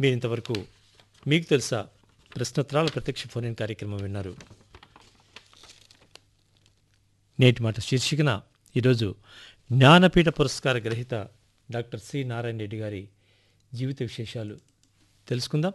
మీరు ఇంతవరకు మీకు తెలుసా ప్రశ్నోత్తరాల ప్రత్యక్ష ఫోన్ ఇన్ కార్యక్రమం విన్నారు నేటి మాట శీర్షికన ఈరోజు జ్ఞానపీఠ పురస్కార గ్రహీత డాక్టర్ సి నారాయణ రెడ్డి గారి జీవిత విశేషాలు తెలుసుకుందాం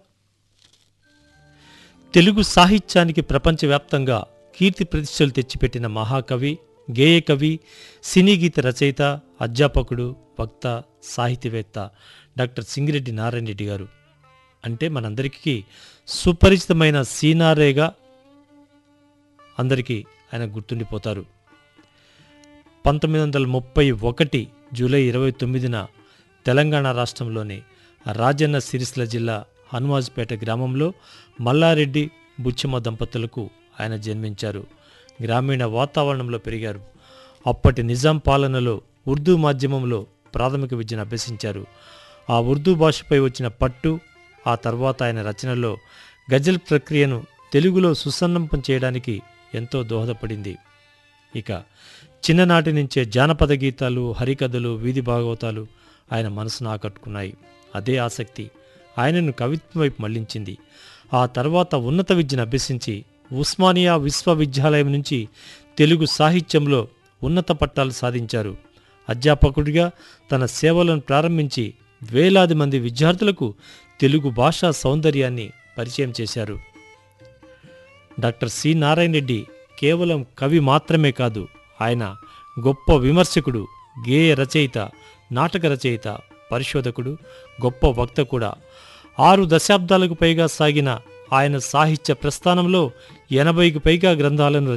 తెలుగు సాహిత్యానికి ప్రపంచవ్యాప్తంగా కీర్తి ప్రతిష్టలు తెచ్చిపెట్టిన మహాకవి గేయ కవి సినీ గీత రచయిత అధ్యాపకుడు వక్త సాహితీవేత్త డాక్టర్ సింగిరెడ్డి నారాయణ రెడ్డి గారు అంటే మనందరికీ సుపరిచితమైన సీనారేగా అందరికీ ఆయన గుర్తుండిపోతారు పంతొమ్మిది వందల ముప్పై ఒకటి జూలై ఇరవై తొమ్మిదిన తెలంగాణ రాష్ట్రంలోని రాజన్న సిరిసిల్ల జిల్లా హనుమాజ్పేట గ్రామంలో మల్లారెడ్డి బుచ్చమ్మ దంపతులకు ఆయన జన్మించారు గ్రామీణ వాతావరణంలో పెరిగారు అప్పటి నిజాం పాలనలో ఉర్దూ మాధ్యమంలో ప్రాథమిక విద్యను అభ్యసించారు ఆ ఉర్దూ భాషపై వచ్చిన పట్టు ఆ తర్వాత ఆయన రచనలో గజల్ ప్రక్రియను తెలుగులో సుసన్నంపం చేయడానికి ఎంతో దోహదపడింది ఇక చిన్ననాటి నుంచే జానపద గీతాలు హరికథలు వీధి భాగవతాలు ఆయన మనసును ఆకట్టుకున్నాయి అదే ఆసక్తి ఆయనను కవిత్వం వైపు మళ్లించింది ఆ తర్వాత ఉన్నత విద్యను అభ్యసించి ఉస్మానియా విశ్వవిద్యాలయం నుంచి తెలుగు సాహిత్యంలో ఉన్నత పట్టాలు సాధించారు అధ్యాపకుడిగా తన సేవలను ప్రారంభించి వేలాది మంది విద్యార్థులకు తెలుగు భాషా సౌందర్యాన్ని పరిచయం చేశారు డాక్టర్ సి నారాయణ రెడ్డి కేవలం కవి మాత్రమే కాదు ఆయన గొప్ప విమర్శకుడు గేయ రచయిత నాటక రచయిత పరిశోధకుడు గొప్ప వక్త కూడా ఆరు దశాబ్దాలకు పైగా సాగిన ఆయన సాహిత్య ప్రస్థానంలో ఎనభైకి పైగా గ్రంథాలను